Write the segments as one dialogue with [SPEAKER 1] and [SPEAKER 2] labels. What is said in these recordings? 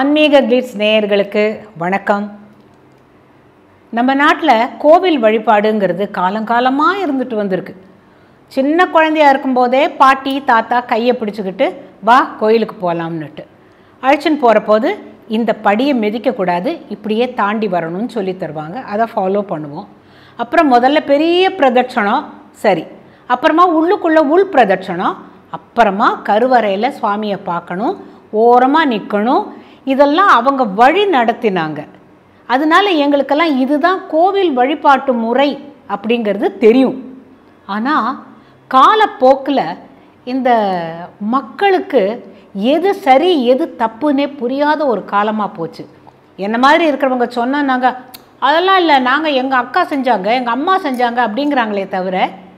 [SPEAKER 1] ஆன்மீக கிளிட்ஸ் நேயர்களுக்கு வணக்கம் நம்ம நாட்டில் கோவில் வழிபாடுங்கிறது காலங்காலமாக இருந்துட்டு வந்திருக்கு சின்ன குழந்தையா இருக்கும்போதே பாட்டி தாத்தா கையை பிடிச்சிக்கிட்டு வா கோயிலுக்கு போகலாம்னுட்டு அழைச்சின்னு போகிற போது இந்த படியை மிதிக்கக்கூடாது இப்படியே தாண்டி வரணும்னு சொல்லி தருவாங்க அதை ஃபாலோ பண்ணுவோம் அப்புறம் முதல்ல பெரிய பிரதட்சணம் சரி அப்புறமா உள்ளுக்குள்ளே உள் பிரதட்சணம் அப்புறமா கருவறையில் சுவாமியை பார்க்கணும் ஓரமாக நிற்கணும் இதெல்லாம் அவங்க வழி நடத்தினாங்க அதனால எங்களுக்கெல்லாம் இதுதான் கோவில் வழிபாட்டு முறை அப்படிங்கிறது தெரியும் ஆனால் காலப்போக்கில் இந்த மக்களுக்கு எது சரி எது தப்புன்னே புரியாத ஒரு காலமாக போச்சு என்ன மாதிரி இருக்கிறவங்க சொன்னால் நாங்கள் அதெல்லாம் இல்லை நாங்கள் எங்கள் அக்கா செஞ்சாங்க எங்கள் அம்மா செஞ்சாங்க அப்படிங்கிறாங்களே தவிர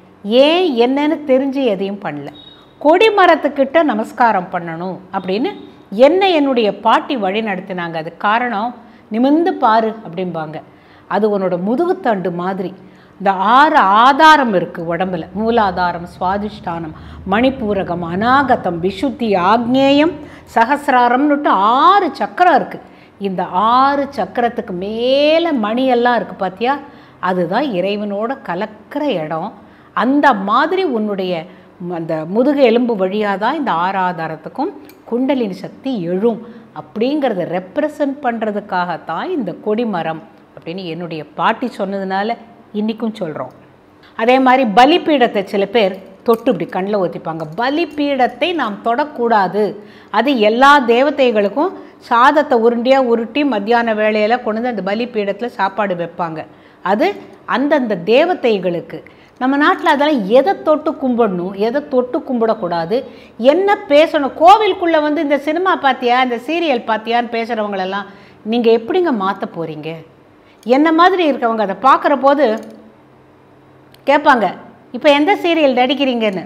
[SPEAKER 1] ஏன் என்னன்னு தெரிஞ்சு எதையும் பண்ணல கொடிமரத்துக்கிட்ட நமஸ்காரம் பண்ணணும் அப்படின்னு என்ன என்னுடைய பாட்டி வழி நடத்தினாங்க அது காரணம் நிமிந்து பாரு அப்படிம்பாங்க அது உன்னோட முதுகுத்தண்டு மாதிரி இந்த ஆறு ஆதாரம் இருக்குது உடம்புல மூலாதாரம் சுவாதிஷ்டானம் மணிப்பூரகம் அநாகதம் விசுத்தி ஆக்ஞேயம் சகசிராரம்னுட்டு ஆறு சக்கரம் இருக்குது இந்த ஆறு சக்கரத்துக்கு மேலே மணியெல்லாம் இருக்குது பார்த்தியா அதுதான் இறைவனோட கலக்கிற இடம் அந்த மாதிரி உன்னுடைய அந்த முதுகு எலும்பு வழியாக தான் இந்த ஆறாதாரத்துக்கும் குண்டலினி சக்தி எழும் அப்படிங்கிறத ரெப்ரசன்ட் பண்ணுறதுக்காகத்தான் இந்த கொடிமரம் அப்படின்னு என்னுடைய பாட்டி சொன்னதுனால இன்றைக்கும் சொல்கிறோம் அதே மாதிரி பலிப்பீடத்தை சில பேர் தொட்டு இப்படி கண்ணில் ஊற்றிப்பாங்க பலிப்பீடத்தை நாம் தொடக்கூடாது அது எல்லா தேவதைகளுக்கும் சாதத்தை உருண்டியாக உருட்டி மத்தியான வேளையில் கொண்டு வந்து அந்த பலிப்பீடத்தில் சாப்பாடு வைப்பாங்க அது அந்தந்த தேவதைகளுக்கு நம்ம நாட்டில் அதெல்லாம் எதை தொட்டு கும்பிடணும் எதை தொட்டு கும்பிடக்கூடாது என்ன பேசணும் கோவிலுக்குள்ளே வந்து இந்த சினிமா பார்த்தியா இந்த சீரியல் பார்த்தியான்னு பேசுகிறவங்களெல்லாம் நீங்கள் எப்படிங்க மாற்ற போகிறீங்க என்ன மாதிரி இருக்கவங்க அதை பார்க்குற போது கேட்பாங்க இப்போ எந்த சீரியல் நடிக்கிறீங்கன்னு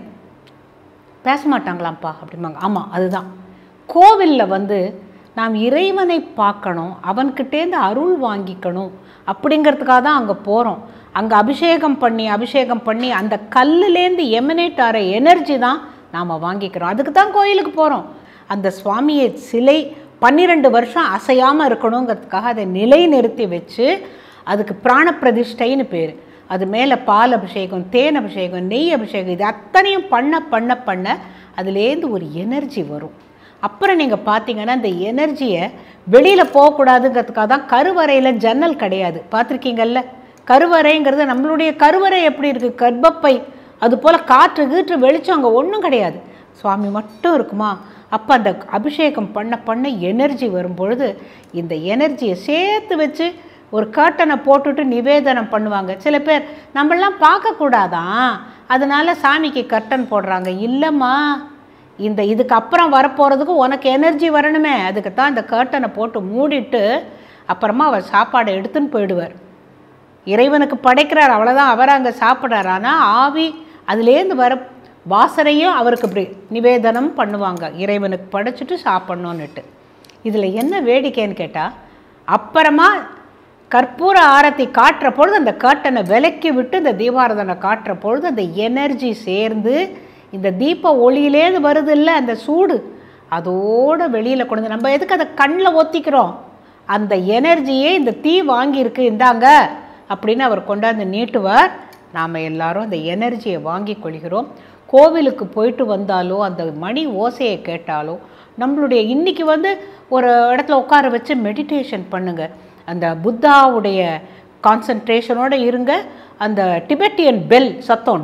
[SPEAKER 1] பேச மாட்டாங்களாம்ப்பா அப்படிம்பாங்க ஆமாம் அதுதான் கோவிலில் வந்து நாம் இறைவனை பார்க்கணும் அவன்கிட்டேருந்து அருள் வாங்கிக்கணும் அப்படிங்கிறதுக்காக தான் அங்கே போகிறோம் அங்கே அபிஷேகம் பண்ணி அபிஷேகம் பண்ணி அந்த கல்லுலேருந்து எமினேட் ஆகிற எனர்ஜி தான் நாம் வாங்கிக்கிறோம் அதுக்கு தான் கோயிலுக்கு போகிறோம் அந்த சுவாமியை சிலை பன்னிரெண்டு வருஷம் அசையாமல் இருக்கணுங்கிறதுக்காக அதை நிலை நிறுத்தி வச்சு அதுக்கு பிராண பிரதிஷ்டைன்னு பேர் அது மேலே பால் அபிஷேகம் தேன் அபிஷேகம் நெய் அபிஷேகம் இது அத்தனையும் பண்ண பண்ண பண்ண அதுலேருந்து ஒரு எனர்ஜி வரும் அப்புறம் நீங்கள் பார்த்தீங்கன்னா இந்த எனர்ஜியை வெளியில் போகக்கூடாதுங்கிறதுக்காக தான் கருவறையில் ஜன்னல் கிடையாது பார்த்துருக்கீங்கல்ல கருவறைங்கிறது நம்மளுடைய கருவறை எப்படி இருக்குது கர்ப்பப்பை அது போல் காற்று கீற்று வெளிச்சம் அங்கே ஒன்றும் கிடையாது சுவாமி மட்டும் இருக்குமா அப்போ அந்த அபிஷேகம் பண்ண பண்ண எனர்ஜி வரும்பொழுது இந்த எனர்ஜியை சேர்த்து வச்சு ஒரு கர்ட்டனை போட்டுட்டு நிவேதனம் பண்ணுவாங்க சில பேர் நம்மளாம் பார்க்கக்கூடாதான் அதனால சாமிக்கு கர்ட்டன் போடுறாங்க இல்லைம்மா இந்த இதுக்கு அப்புறம் வரப்போகிறதுக்கு உனக்கு எனர்ஜி வரணுமே அதுக்கு தான் இந்த கர்ட்டனை போட்டு மூடிட்டு அப்புறமா அவர் சாப்பாடை எடுத்துன்னு போயிடுவார் இறைவனுக்கு படைக்கிறார் அவ்வளோதான் அவர் அங்கே சாப்பிட்றார் ஆனால் ஆவி அதுலேருந்து வர வாசனையும் அவருக்கு இப்படி நிவேதனம் பண்ணுவாங்க இறைவனுக்கு படைச்சிட்டு சாப்பிட்ணுன்னுட்டு இதில் என்ன வேடிக்கைன்னு கேட்டால் அப்புறமா கற்பூர ஆரத்தி காட்டுற பொழுது அந்த கர்ட்டனை விலக்கி விட்டு இந்த தீபாரதனை காட்டுற பொழுது அந்த எனர்ஜி சேர்ந்து இந்த தீப ஒளியிலேருந்து வருது இல்லை அந்த சூடு அதோடு வெளியில் கொண்டு வந்து நம்ம எதுக்கு அதை கண்ணில் ஒத்திக்கிறோம் அந்த எனர்ஜியே இந்த தீ வாங்கியிருக்கு இந்தாங்க அப்படின்னு அவர் கொண்டாந்து நீட்டுவார் நாம் எல்லாரும் அந்த எனர்ஜியை வாங்கி கொள்கிறோம் கோவிலுக்கு போயிட்டு வந்தாலோ அந்த மணி ஓசையை கேட்டாலோ நம்மளுடைய இன்றைக்கி வந்து ஒரு இடத்துல உட்கார வச்சு மெடிடேஷன் பண்ணுங்கள் அந்த புத்தாவுடைய கான்சன்ட்ரேஷனோடு இருங்க அந்த டிபெட்டியன் பெல் சத்தம்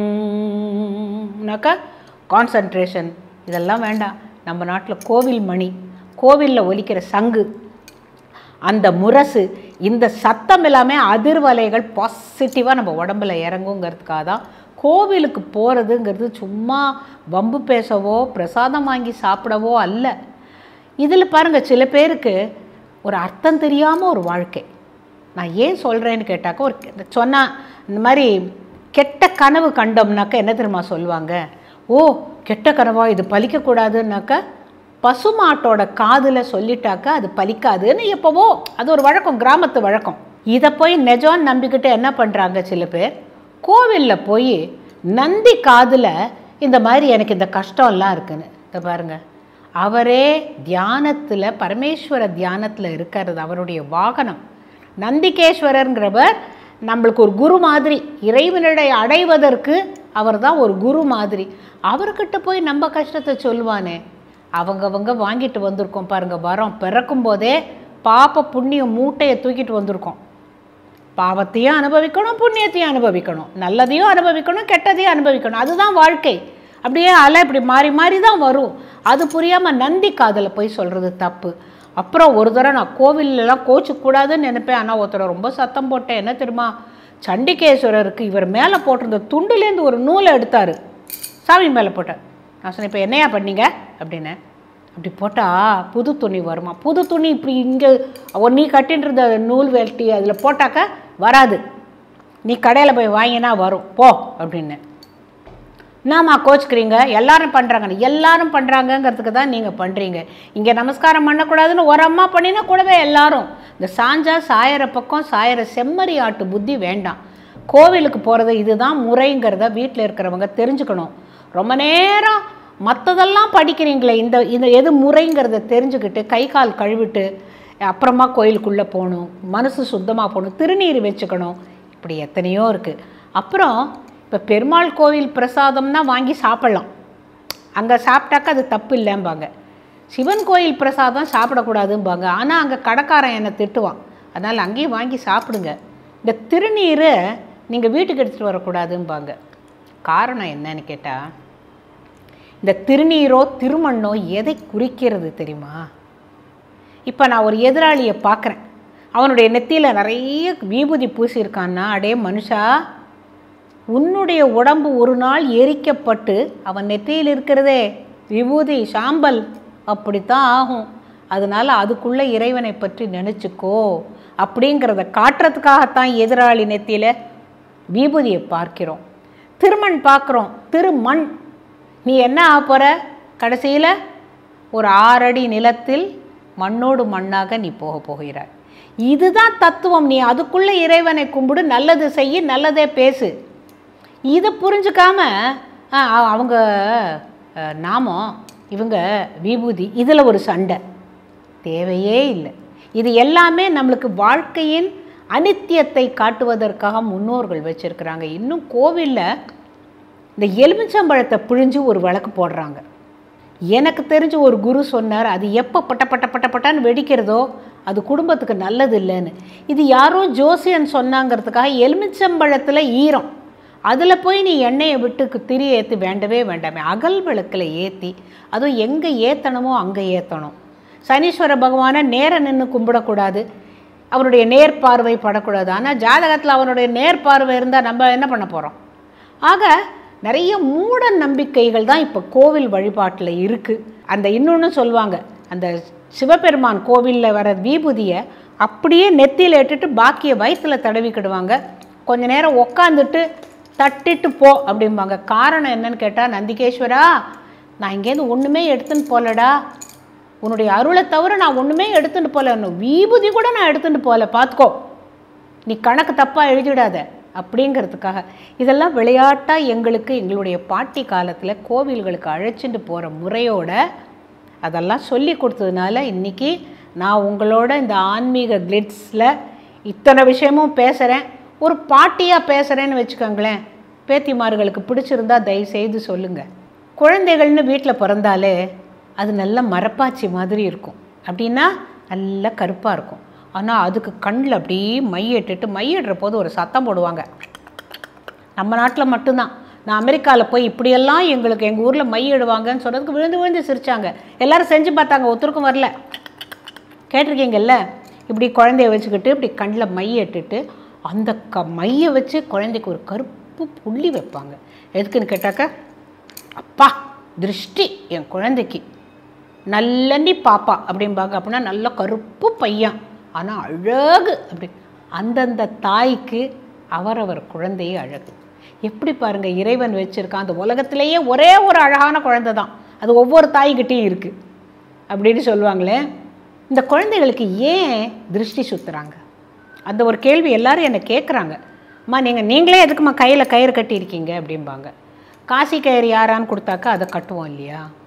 [SPEAKER 1] டோங்னாக்கா கான்சன்ட்ரேஷன் இதெல்லாம் வேண்டாம் நம்ம நாட்டில் கோவில் மணி கோவிலில் ஒலிக்கிற சங்கு அந்த முரசு இந்த சத்தம் எல்லாமே அதிர்வலைகள் பாசிட்டிவாக நம்ம உடம்புல இறங்குங்கிறதுக்காக தான் கோவிலுக்கு போகிறதுங்கிறது சும்மா வம்பு பேசவோ பிரசாதம் வாங்கி சாப்பிடவோ அல்ல இதில் பாருங்கள் சில பேருக்கு ஒரு அர்த்தம் தெரியாமல் ஒரு வாழ்க்கை நான் ஏன் சொல்கிறேன்னு கேட்டாக்கா ஒரு சொன்னால் இந்த மாதிரி கெட்ட கனவு கண்டோம்னாக்கா என்ன தெரியுமா சொல்லுவாங்க ஓ கெட்ட கனவா இது பலிக்கக்கூடாதுன்னாக்கா பசுமாட்டோட காதில் சொல்லிட்டாக்கா அது பலிக்காதுன்னு எப்போவோ அது ஒரு வழக்கம் கிராமத்து வழக்கம் இதை போய் நெஜம்னு நம்பிக்கிட்டு என்ன பண்ணுறாங்க சில பேர் கோவிலில் போய் நந்தி காதில் இந்த மாதிரி எனக்கு இந்த கஷ்டம்லாம் இருக்குன்னு இதை பாருங்கள் அவரே தியானத்தில் பரமேஸ்வர தியானத்தில் இருக்கிறது அவருடைய வாகனம் நந்திகேஸ்வரருங்கிறவர் நம்மளுக்கு ஒரு குரு மாதிரி இறைவனிடை அடைவதற்கு அவர் தான் ஒரு குரு மாதிரி அவர்கிட்ட போய் நம்ம கஷ்டத்தை சொல்லுவானே அவங்கவங்க வாங்கிட்டு வந்திருக்கோம் பாருங்க வரோம் பிறக்கும் போதே பாப்ப புண்ணியம் மூட்டையை தூக்கிட்டு வந்திருக்கோம் பாவத்தையும் அனுபவிக்கணும் புண்ணியத்தையும் அனுபவிக்கணும் நல்லதையும் அனுபவிக்கணும் கெட்டதையும் அனுபவிக்கணும் அதுதான் வாழ்க்கை அப்படியே அலை இப்படி மாறி மாறி தான் வரும் அது புரியாமல் நந்தி காதில் போய் சொல்கிறது தப்பு அப்புறம் ஒரு தடவை நான் கோவிலெலாம் கோச்சிக்கூடாதுன்னு நினைப்பேன் ஆனால் ஒருத்தர் ரொம்ப சத்தம் போட்டேன் என்ன தெரியுமா சண்டிகேஸ்வரருக்கு இவர் மேலே போட்டிருந்த துண்டுலேருந்து ஒரு நூலை எடுத்தார் சாமி மேலே போட்டார் நான் சொன்னேன் இப்போ என்னையா பண்ணீங்க அப்படின்னு அப்படி போட்டால் புது துணி வருமா புது துணி இப்படி இங்கே நீ கட்டின்னு இருந்த நூல் வெட்டி அதில் போட்டாக்க வராது நீ கடையில் போய் வாங்கினா வரும் போ அப்படின்னு என்னம்மா கோச்சுக்கிறீங்க எல்லாரும் பண்ணுறாங்க எல்லாரும் பண்ணுறாங்கங்கிறதுக்கு தான் நீங்கள் பண்ணுறீங்க இங்கே நமஸ்காரம் பண்ணக்கூடாதுன்னு ஒரு அம்மா பண்ணினா கூடவே எல்லாரும் இந்த சாஞ்சா சாயற பக்கம் சாயற செம்மறி ஆட்டு புத்தி வேண்டாம் கோவிலுக்கு போகிறது இதுதான் முறைங்கிறத வீட்டில் இருக்கிறவங்க தெரிஞ்சுக்கணும் ரொம்ப நேரம் மற்றதெல்லாம் படிக்கிறீங்களே இந்த இந்த எது முறைங்கிறத தெரிஞ்சுக்கிட்டு கை கால் கழுவிட்டு அப்புறமா கோயிலுக்குள்ளே போகணும் மனசு சுத்தமாக போகணும் திருநீர் வச்சுக்கணும் இப்படி எத்தனையோ இருக்குது அப்புறம் இப்போ பெருமாள் கோவில் பிரசாதம்னா வாங்கி சாப்பிட்லாம் அங்கே சாப்பிட்டாக்கா அது தப்பு இல்லைம்பாங்க சிவன் கோயில் பிரசாதம் சாப்பிடக்கூடாதும்பாங்க ஆனால் அங்கே கடைக்காரன் என்னை திட்டுவான் அதனால் அங்கேயும் வாங்கி சாப்பிடுங்க இந்த திருநீரை நீங்கள் வீட்டுக்கு எடுத்துகிட்டு வரக்கூடாதும்பாங்க காரணம் என்னன்னு கேட்டால் இந்த திருநீரோ திருமண்ணோ எதை குறிக்கிறது தெரியுமா இப்போ நான் ஒரு எதிராளியை பார்க்குறேன் அவனுடைய நெத்தியில் நிறைய விபூதி பூசியிருக்கான்னா அடே மனுஷா உன்னுடைய உடம்பு ஒரு நாள் எரிக்கப்பட்டு அவன் நெற்றியில் இருக்கிறதே விபூதி சாம்பல் அப்படித்தான் ஆகும் அதனால் அதுக்குள்ளே இறைவனை பற்றி நினச்சிக்கோ அப்படிங்கிறத காட்டுறதுக்காகத்தான் எதிராளி நெத்தியில் விபூதியை பார்க்கிறோம் திருமண் பார்க்குறோம் திருமண் நீ என்ன ஆக போகிற கடைசியில் ஒரு ஆறடி நிலத்தில் மண்ணோடு மண்ணாக நீ போக போகிறாய் இதுதான் தத்துவம் நீ அதுக்குள்ளே இறைவனை கும்பிடு நல்லது செய்ய நல்லதே பேசு இதை புரிஞ்சுக்காம ஆ, அ- அவங்க அ, நாமம் இவங்க விபூதி இதில் ஒரு சண்டை தேவையே இல்லை இது எல்லாமே நம்மளுக்கு வாழ்க்கையின் அனித்தியத்தை காட்டுவதற்காக முன்னோர்கள் வச்சுருக்கிறாங்க இன்னும் கோவிலில் இந்த எலுமிச்சம்பழத்தை பிழிஞ்சு ஒரு விளக்கு போடுறாங்க எனக்கு தெரிஞ்ச ஒரு குரு சொன்னார் அது எப்போ பட்ட பட்ட பட்ட பட்டான்னு வெடிக்கிறதோ அது குடும்பத்துக்கு நல்லது இல்லைன்னு இது யாரோ ஜோசியன் சொன்னாங்கிறதுக்காக எலுமிச்சம்பழத்தில் ஈரம் அதில் போய் நீ எண்ணெயை விட்டு திரி ஏற்றி வேண்டவே வேண்டாமே அகல் விளக்கில் ஏற்றி அதுவும் எங்கே ஏற்றணுமோ அங்கே ஏற்றணும் சனீஸ்வர பகவானை நேர நின்று கும்பிடக்கூடாது அவருடைய நேர்பார்வை படக்கூடாது ஆனால் ஜாதகத்தில் அவனுடைய நேர்பார்வை இருந்தால் நம்ம என்ன பண்ண போகிறோம் ஆக நிறைய மூட நம்பிக்கைகள் தான் இப்போ கோவில் வழிபாட்டில் இருக்குது அந்த இன்னொன்று சொல்லுவாங்க அந்த சிவபெருமான் கோவிலில் வர விபூதியை அப்படியே நெத்தியில் இட்டுட்டு பாக்கிய வயிற்றில் தடவிக்கிடுவாங்க கொஞ்ச நேரம் உக்காந்துட்டு தட்டிட்டு போ அப்படிம்பாங்க காரணம் என்னன்னு கேட்டால் நந்திகேஸ்வரா நான் இங்கேருந்து ஒன்றுமே எடுத்துன்னு போலடா உன்னுடைய அருளை தவிர நான் ஒன்றுமே எடுத்துட்டு போல இன்னும் விபூதி கூட நான் எடுத்துட்டு போகல பார்த்துக்கோ நீ கணக்கு தப்பாக எழுதிடாத அப்படிங்கிறதுக்காக இதெல்லாம் விளையாட்டாக எங்களுக்கு எங்களுடைய பாட்டி காலத்தில் கோவில்களுக்கு அழைச்சிட்டு போகிற முறையோட அதெல்லாம் சொல்லி கொடுத்ததுனால இன்றைக்கி நான் உங்களோட இந்த ஆன்மீக கிளிட்ஸில் இத்தனை விஷயமும் பேசுகிறேன் ஒரு பாட்டியாக பேசுகிறேன்னு வச்சுக்கோங்களேன் பேத்திமார்களுக்கு பிடிச்சிருந்தா தயவு செய்து சொல்லுங்கள் குழந்தைகள்னு வீட்டில் பிறந்தாலே அது நல்ல மரப்பாச்சி மாதிரி இருக்கும் அப்படின்னா நல்ல கருப்பாக இருக்கும் ஆனால் அதுக்கு கண்ணில் அப்படியே மையிட்டுட்டு மையிடுற போது ஒரு சத்தம் போடுவாங்க நம்ம நாட்டில் மட்டும்தான் நான் அமெரிக்காவில் போய் இப்படியெல்லாம் எங்களுக்கு எங்கள் ஊரில் மையிடுவாங்கன்னு சொன்னதுக்கு விழுந்து விழுந்து சிரிச்சாங்க எல்லாரும் செஞ்சு பார்த்தாங்க ஒருத்தருக்கும் வரல கேட்டிருக்கீங்கல்ல இப்படி குழந்தைய வச்சுக்கிட்டு இப்படி கண்ணில் மையிட்டுட்டு அந்த க மையை வச்சு குழந்தைக்கு ஒரு கருப்பு புள்ளி வைப்பாங்க எதுக்குன்னு கேட்டாக்க அப்பா திருஷ்டி என் குழந்தைக்கு நல்லண்ணி பாப்பா அப்படிம்பாங்க அப்படின்னா நல்ல கருப்பு பையன் ஆனால் அழகு அப்படி அந்தந்த தாய்க்கு அவரவர் குழந்தையே அழகு எப்படி பாருங்க இறைவன் வச்சிருக்கான் அந்த உலகத்திலேயே ஒரே ஒரு அழகான குழந்தை தான் அது ஒவ்வொரு தாய்கிட்டையும் இருக்குது அப்படின்னு சொல்லுவாங்களே இந்த குழந்தைகளுக்கு ஏன் திருஷ்டி சுத்துறாங்க அந்த ஒரு கேள்வி எல்லாரும் என்னை கேட்குறாங்க அம்மா நீங்கள் நீங்களே எதுக்கும்மா கையில் கயிறு கட்டியிருக்கீங்க அப்படிம்பாங்க காசி கயிறு யாரான்னு கொடுத்தாக்கா அதை கட்டுவோம் இல்லையா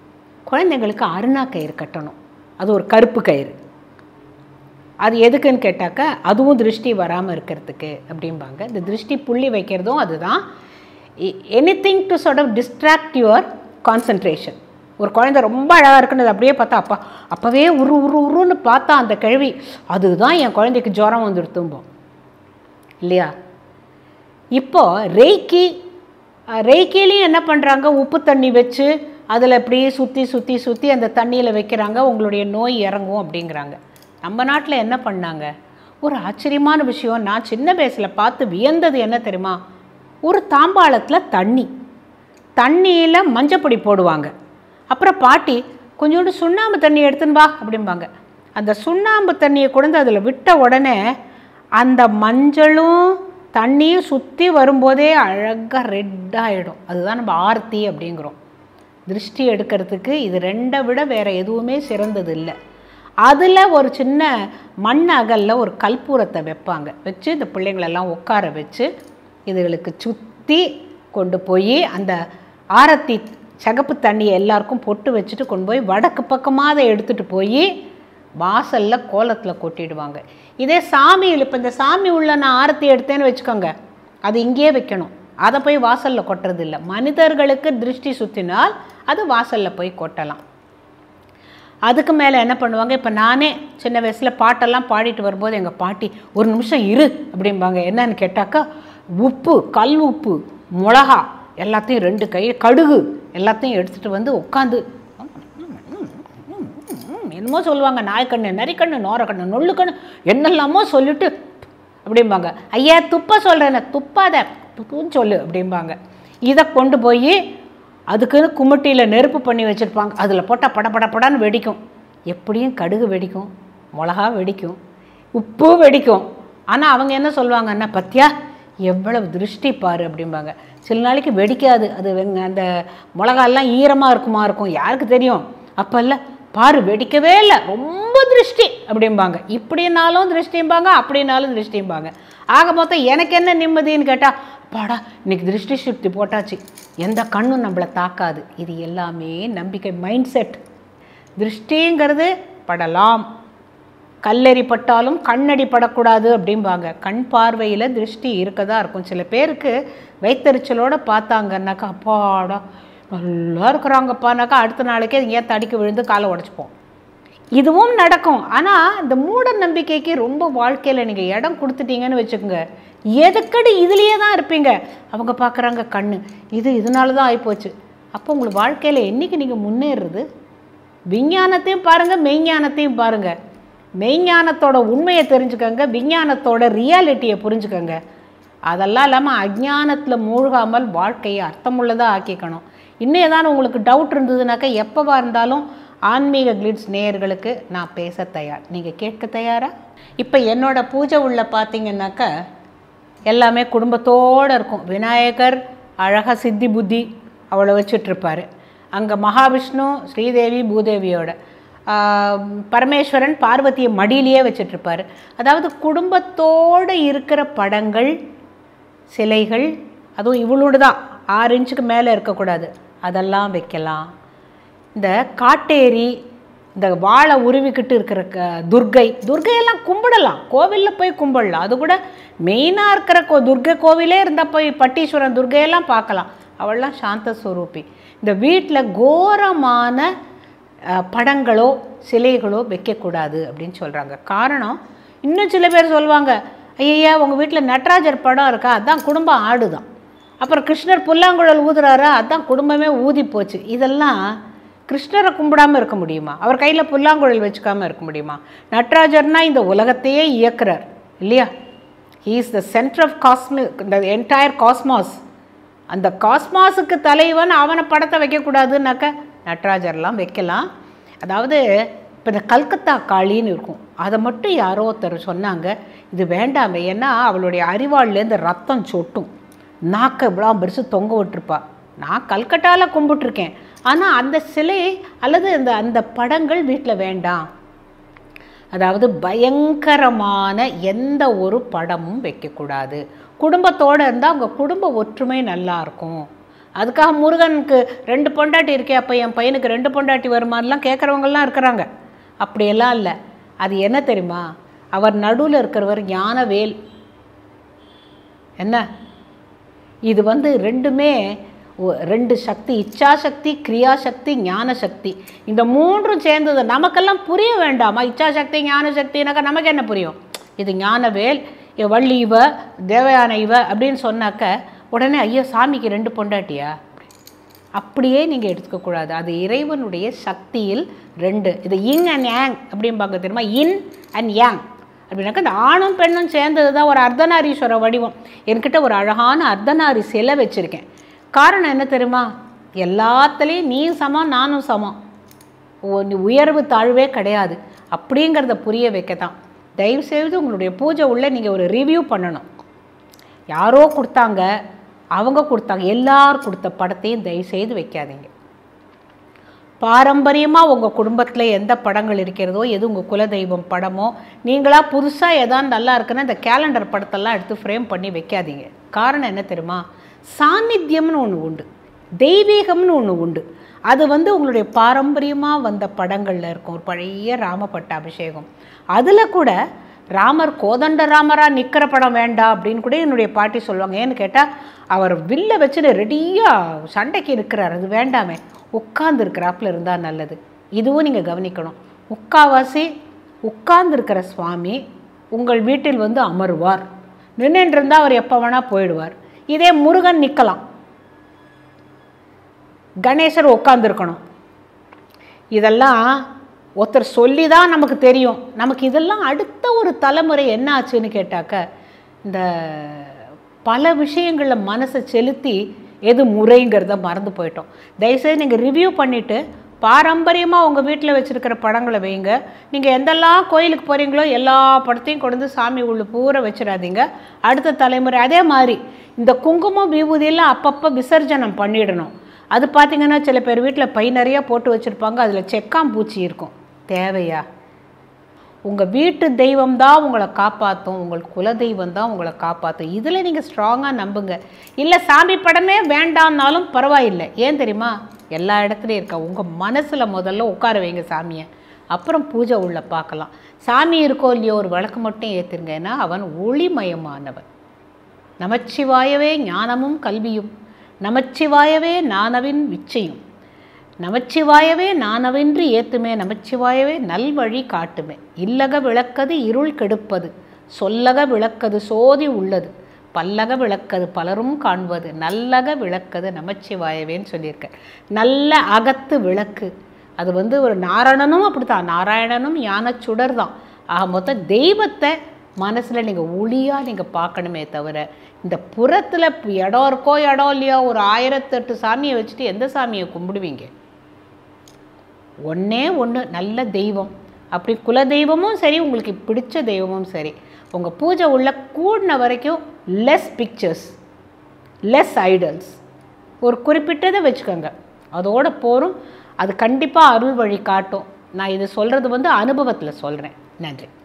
[SPEAKER 1] குழந்தைங்களுக்கு அருணா கயிறு கட்டணும் அது ஒரு கருப்பு கயிறு அது எதுக்குன்னு கேட்டாக்கா அதுவும் திருஷ்டி வராமல் இருக்கிறதுக்கு அப்படிம்பாங்க இந்த திருஷ்டி புள்ளி வைக்கிறதும் அதுதான் anything to sort of distract your concentration ஒரு குழந்தை ரொம்ப அழகாக இருக்குன்னு அது அப்படியே பார்த்தா அப்பா அப்போவே உரு உரு உருன்னு பார்த்தா அந்த கிழவி அதுதான் என் குழந்தைக்கு ஜுரம் வந்துடுத்தும்போம் இல்லையா இப்போ ரெய்க்கி ரெய்க்கிலையும் என்ன பண்ணுறாங்க உப்பு தண்ணி வச்சு அதில் அப்படியே சுற்றி சுற்றி சுற்றி அந்த தண்ணியில் வைக்கிறாங்க உங்களுடைய நோய் இறங்கும் அப்படிங்கிறாங்க நம்ம நாட்டில் என்ன பண்ணாங்க ஒரு ஆச்சரியமான விஷயம் நான் சின்ன வயசில் பார்த்து வியந்தது என்ன தெரியுமா ஒரு தாம்பாளத்தில் தண்ணி தண்ணியில் மஞ்சப்பொடி போடுவாங்க அப்புறம் பாட்டி கொஞ்சோண்டு சுண்ணாம்பு தண்ணி எடுத்துன்னு வா அப்படிம்பாங்க அந்த சுண்ணாம்பு தண்ணியை கொண்டு அதில் விட்ட உடனே அந்த மஞ்சளும் தண்ணியும் சுற்றி வரும்போதே அழகாக ரெட்டாகிடும் அதுதான் நம்ம ஆர்த்தி அப்படிங்கிறோம் திருஷ்டி எடுக்கிறதுக்கு இது ரெண்டை விட வேறு எதுவுமே சிறந்தது இல்லை அதில் ஒரு சின்ன மண் அகலில் ஒரு கற்பூரத்தை வைப்பாங்க வச்சு இந்த பிள்ளைங்களெல்லாம் உட்கார வச்சு இதுகளுக்கு சுற்றி கொண்டு போய் அந்த ஆரத்தி சகப்பு தண்ணியை எல்லாருக்கும் பொட்டு வச்சுட்டு கொண்டு போய் வடக்கு பக்கமாக அதை எடுத்துகிட்டு போய் வாசலில் கோலத்தில் கொட்டிடுவாங்க இதே சாமியில் இப்போ இந்த சாமி உள்ள நான் ஆரத்தி எடுத்தேன்னு வச்சுக்கோங்க அது இங்கேயே வைக்கணும் அதை போய் வாசலில் கொட்டுறது இல்லை மனிதர்களுக்கு திருஷ்டி சுற்றினால் அது வாசலில் போய் கொட்டலாம் அதுக்கு மேலே என்ன பண்ணுவாங்க இப்போ நானே சின்ன வயசில் பாட்டெல்லாம் பாடிட்டு வரும்போது எங்கள் பாட்டி ஒரு நிமிஷம் இரு அப்படிம்பாங்க என்னன்னு கேட்டாக்கா உப்பு கல் உப்பு மிளகா எல்லாத்தையும் ரெண்டு கை கடுகு எல்லாத்தையும் எடுத்துகிட்டு வந்து உட்காந்து என்னமோ சொல்லுவாங்க நாய்க்கண்ணு நரிக்கண்ணு நோரக்கண்ணு நொல்லுக்கண்ணு என்னெல்லாமோ சொல்லிட்டு அப்படிம்பாங்க ஐயா துப்ப சொல்கிறேன் துப்பாத துப்புன்னு சொல்லு அப்படிம்பாங்க இதை கொண்டு போய் அதுக்குன்னு குமிட்டியில் நெருப்பு பண்ணி வச்சுருப்பாங்க அதில் போட்டால் பட பட படன்னு வெடிக்கும் எப்படியும் கடுகு வெடிக்கும் மிளகா வெடிக்கும் உப்பு வெடிக்கும் ஆனால் அவங்க என்ன சொல்லுவாங்கன்னா பத்தியா எவ்வளவு திருஷ்டி பாரு அப்படிம்பாங்க சில நாளைக்கு வெடிக்காது அது வெங்க அந்த மிளகாலாம் ஈரமாக இருக்குமா இருக்கும் யாருக்கு தெரியும் அப்போ இல்லை பாரு வெடிக்கவே இல்லை ரொம்ப திருஷ்டி அப்படிம்பாங்க இப்படினாலும் திருஷ்டிம்பாங்க அப்படின்னாலும் திருஷ்டிம்பாங்க ஆக மொத்தம் எனக்கு என்ன நிம்மதின்னு கேட்டால் பாடா இன்னைக்கு திருஷ்டி சுத்தி போட்டாச்சு எந்த கண்ணும் நம்மளை தாக்காது இது எல்லாமே நம்பிக்கை மைண்ட் செட் திருஷ்டிங்கிறது படலாம் கல்லெறி பட்டாலும் கண்ணடி படக்கூடாது அப்படிம்பாங்க கண் பார்வையில் திருஷ்டி இருக்கதா இருக்கும் சில பேருக்கு வைத்தறிச்சலோட பார்த்தாங்கன்னாக்கா அப்பாடா நல்லா இருக்கிறாங்கப்பானாக்கா அடுத்த நாளைக்கே ஏன் தடிக்க விழுந்து காலை உடச்சிப்போம் இதுவும் நடக்கும் ஆனால் இந்த மூட நம்பிக்கைக்கு ரொம்ப வாழ்க்கையில் நீங்கள் இடம் கொடுத்துட்டீங்கன்னு வச்சுக்கோங்க எதுக்கடி இதுலேயே தான் இருப்பீங்க அவங்க பார்க்குறாங்க கண்ணு இது இதனால தான் ஆகிப்போச்சு அப்போ உங்களுக்கு வாழ்க்கையில் என்றைக்கு நீங்கள் முன்னேறுறது விஞ்ஞானத்தையும் பாருங்கள் மெய்ஞானத்தையும் பாருங்கள் மெய்ஞானத்தோட உண்மையை தெரிஞ்சுக்கோங்க விஞ்ஞானத்தோட ரியாலிட்டியை புரிஞ்சுக்கோங்க அதெல்லாம் இல்லாமல் அஜ்ஞானத்தில் மூழ்காமல் வாழ்க்கையை அர்த்தமுள்ளதாக ஆக்கிக்கணும் இன்னும் ஏதாவது உங்களுக்கு டவுட் இருந்ததுனாக்கா எப்போவா இருந்தாலும் ஆன்மீக கிளிட்ஸ் நேயர்களுக்கு நான் பேச தயார் நீங்கள் கேட்க தயாரா இப்போ என்னோட பூஜை உள்ள பார்த்தீங்கன்னாக்கா எல்லாமே குடும்பத்தோடு இருக்கும் விநாயகர் அழகாக சித்தி புத்தி அவளை வச்சிட்ருப்பார் அங்கே மகாவிஷ்ணு ஸ்ரீதேவி பூதேவியோட ஆஹ், பரமேஸ்வரன் பார்வதியை மடியிலேயே வச்சிட்ருப்பார் அதாவது குடும்பத்தோடு இருக்கிற படங்கள் சிலைகள் அதுவும் இவளோடு தான் ஆறு இன்ச்சுக்கு மேலே இருக்கக்கூடாது அதெல்லாம் வைக்கலாம் இந்த காட்டேரி இந்த வாழை உருவிக்கிட்டு இருக்கிற க துர்கை துர்கையெல்லாம் கும்பிடலாம் கோவிலில் போய் கும்பிடலாம் அது கூட மெயினாக இருக்கிற கோ துர்கை கோவிலே இருந்தால் போய் பட்டீஸ்வரன் துர்கையெல்லாம் பார்க்கலாம் அவள்லாம் சாந்த ஸ்வரூபி இந்த வீட்டில் கோரமான அஹ், படங்களோ சிலைகளோ வைக்கக்கூடாது அப்படின்னு சொல்கிறாங்க காரணம் இன்னும் சில பேர் சொல்லுவாங்க ஐயா உங்கள் வீட்டில் நடராஜர் படம் இருக்கா அதான் குடும்பம் ஆடுதான் அப்புறம் கிருஷ்ணர் புல்லாங்குழல் ஊதுறாரா அதான் குடும்பமே ஊதி போச்சு இதெல்லாம் கிருஷ்ணரை கும்பிடாம இருக்க முடியுமா அவர் கையில் புல்லாங்குழல் வச்சுக்காம இருக்க முடியுமா நட்ராஜர்னா இந்த உலகத்தையே இயக்குறார் இல்லையா he is the centre of cosmos இந்த என்டையர் காஸ்மாஸ் அந்த காஸ்மாஸுக்கு தலைவன் அவனை படத்தை வைக்கக்கூடாதுன்னாக்க நட்ராஜர்லாம் வைக்கலாம் அதாவது இப்போ இந்த கல்கத்தா காளின்னு இருக்கும் அதை மட்டும் யாரோ ஒருத்தர் சொன்னாங்க இது வேண்டாமே ஏன்னா அவளுடைய அறிவாள்லேருந்து ரத்தம் சொட்டும் நாக்கை இவ்வளோ பெருசு தொங்க விட்டுருப்பா நான் கல்கட்டாவில் கும்பிட்டுருக்கேன் ஆனால் அந்த சிலை அல்லது அந்த அந்த படங்கள் வீட்டில் வேண்டாம் அதாவது பயங்கரமான எந்த ஒரு படமும் வைக்கக்கூடாது குடும்பத்தோடு இருந்தால் அவங்க குடும்ப ஒற்றுமை நல்லா இருக்கும் அதுக்காக முருகனுக்கு ரெண்டு பொண்டாட்டி இருக்கே அப்போ என் பையனுக்கு ரெண்டு பொண்டாட்டி வருமானலாம் கேட்குறவங்கலாம் இருக்கிறாங்க அப்படியெல்லாம் இல்லை அது என்ன தெரியுமா அவர் நடுவில் இருக்கிறவர் ஞானவேல் என்ன இது வந்து ரெண்டுமே ஒ- ரெண்டு சக்தி இச்சாசக்தி கிரியாசக்தி ஞான சக்தி இந்த மூன்றும் சேர்ந்தது நமக்கெல்லாம் புரிய வேண்டாமா இச்சாசக்தி ஞான சக்தினாக்கா நமக்கு என்ன புரியும் இது ஞானவேல் இ- வள்ளி இவ தேவயான இவ அப்படின்னு சொன்னாக்க உடனே ஐயோ சாமிக்கு ரெண்டு பொண்டாட்டியா அப்படியே நீங்கள் எடுத்துக்கக்கூடாது அது இறைவனுடைய சக்தியில் ரெண்டு இது இங் அண்ட் யாங் அப்படிம்பாங்க தெரியுமா இன் அண்ட் யாங் அப்படின்னாக்கா இந்த ஆணும் பெண்ணும் சேர்ந்தது தான் ஒரு அர்த்தநாரீஸ்வர வடிவம் என்கிட்ட ஒரு அழகான அர்த்தநாரி சிலை வச்சுருக்கேன் காரணம் என்ன தெரியுமா எல்லாத்துலேயும் நீ சமம் நானும் சமம் உ- நீ உயர்வு தாழ்வே கிடையாது அப்படிங்கிறத புரிய வைக்க தான் தயவுசெய்து உங்களுடைய பூஜை உள்ள நீங்கள் ஒரு ரிவ்யூ பண்ணணும் யாரோ கொடுத்தாங்க அவங்க கொடுத்தாங்க எல்லார் கொடுத்த படத்தையும் தயவுசெய்து வைக்காதீங்க பாரம்பரியமாக உங்கள் குடும்பத்தில் எந்த படங்கள் இருக்கிறதோ எது உங்கள் குலதெய்வம் படமோ நீங்களாக புதுசாக எதாவது நல்லா இருக்குன்னா இந்த கேலண்டர் படத்தெல்லாம் எடுத்து ஃப்ரேம் பண்ணி வைக்காதீங்க காரணம் என்ன தெரியுமா சாநித்தியம்னு ஒன்று உண்டு தெய்வீகம்னு ஒன்று உண்டு அது வந்து உங்களுடைய பாரம்பரியமாக வந்த படங்களில் இருக்கும் ஒரு பழைய ராம பட்டாபிஷேகம் அதில் கூட ராமர் கோதண்ட ராமராக நிற்கிற படம் வேண்டாம் அப்படின்னு கூட என்னுடைய பாட்டி சொல்லுவாங்க ஏன்னு கேட்டால் அவர் வில்ல வச்சுட்டு ரெடியாக சண்டைக்கு இருக்கிறார் அது வேண்டாமே உட்கார்ந்து இருக்கிறாப்புல இருந்தால் நல்லது இதுவும் நீங்கள் கவனிக்கணும் முக்காவாசி உட்கார்ந்துருக்கிற சுவாமி உங்கள் வீட்டில் வந்து அமருவார் நின்றுட்டு இருந்தால் அவர் எப்போ வேணால் போயிடுவார் இதே முருகன் நிற்கலாம் கணேசர் உட்காந்துருக்கணும் இதெல்லாம் ஒருத்தர் சொல்லி தான் நமக்கு தெரியும் நமக்கு இதெல்லாம் அடுத்த ஒரு தலைமுறை என்ன ஆச்சுன்னு கேட்டாக்க இந்த பல விஷயங்களில் மனசை செலுத்தி எது முறைங்கிறத மறந்து போயிட்டோம் தயவுசெய்து நீங்கள் ரிவ்யூ பண்ணிவிட்டு பாரம்பரியமாக உங்கள் வீட்டில் வச்சுருக்கிற படங்களை வைங்க நீங்கள் எந்தெல்லாம் கோயிலுக்கு போகிறீங்களோ எல்லா படத்தையும் கொண்டு வந்து சாமி உள்ள பூரா வச்சிடாதீங்க அடுத்த தலைமுறை அதே மாதிரி இந்த குங்குமம் விபூதியெல்லாம் அப்பப்போ விசர்ஜனம் பண்ணிடணும் அது பார்த்தீங்கன்னா சில பேர் வீட்டில் பை நிறையா போட்டு வச்சுருப்பாங்க அதில் செக்காம்பூச்சி இருக்கும் தேவையா உங்கள் வீட்டு தெய்வம் தான் உங்களை காப்பாற்றும் உங்கள் குல தெய்வம் தான் உங்களை காப்பாற்றும் இதில் நீங்கள் ஸ்ட்ராங்காக நம்புங்க இல்லை சாமி படமே வேண்டாம்னாலும் பரவாயில்லை ஏன் தெரியுமா எல்லா இடத்துலையும் இருக்கா உங்கள் மனசில் முதல்ல உட்கார வைங்க சாமியை அப்புறம் பூஜை உள்ள பார்க்கலாம் சாமி இருக்கோ இல்லையோ ஒரு விளக்கு மட்டும் ஏற்றுருங்க ஏன்னா அவன் ஒளிமயமானவன் நமச்சிவாயவே ஞானமும் கல்வியும் நமச்சிவாயவே நானவின் விச்சையும் நமச்சிவாயவே நானவென்று ஏத்துமே நமச்சிவாயவே நல்வழி காட்டுமே இல்லக விளக்கது இருள் கெடுப்பது சொல்லக விளக்கது சோதி உள்ளது பல்லக விளக்கது பலரும் காண்பது நல்லக விளக்கது நமச்சிவாயவேன்னு சொல்லியிருக்க நல்ல அகத்து விளக்கு அது வந்து ஒரு நாராயணனும் அப்படித்தான் நாராயணனும் ஞான சுடர் தான் ஆக மொத்தம் தெய்வத்தை மனசில் நீங்கள் ஒளியாக நீங்கள் பார்க்கணுமே தவிர இந்த புறத்தில் இடம் இருக்கோ இடம் இல்லையோ ஒரு ஆயிரத்தெட்டு சாமியை வச்சுட்டு எந்த சாமியை கும்பிடுவீங்க ஒன்றே ஒன்று நல்ல தெய்வம் அப்படி குல தெய்வமும் சரி உங்களுக்கு பிடிச்ச தெய்வமும் சரி உங்கள் பூஜை உள்ள கூடின வரைக்கும் லெஸ் பிக்சர்ஸ் லெஸ் ஐடல்ஸ் ஒரு குறிப்பிட்டதை வச்சுக்கோங்க அதோட போரும் அது கண்டிப்பாக அருள் வழி காட்டும் நான் இது சொல்கிறது வந்து அனுபவத்தில் சொல்கிறேன் நன்றி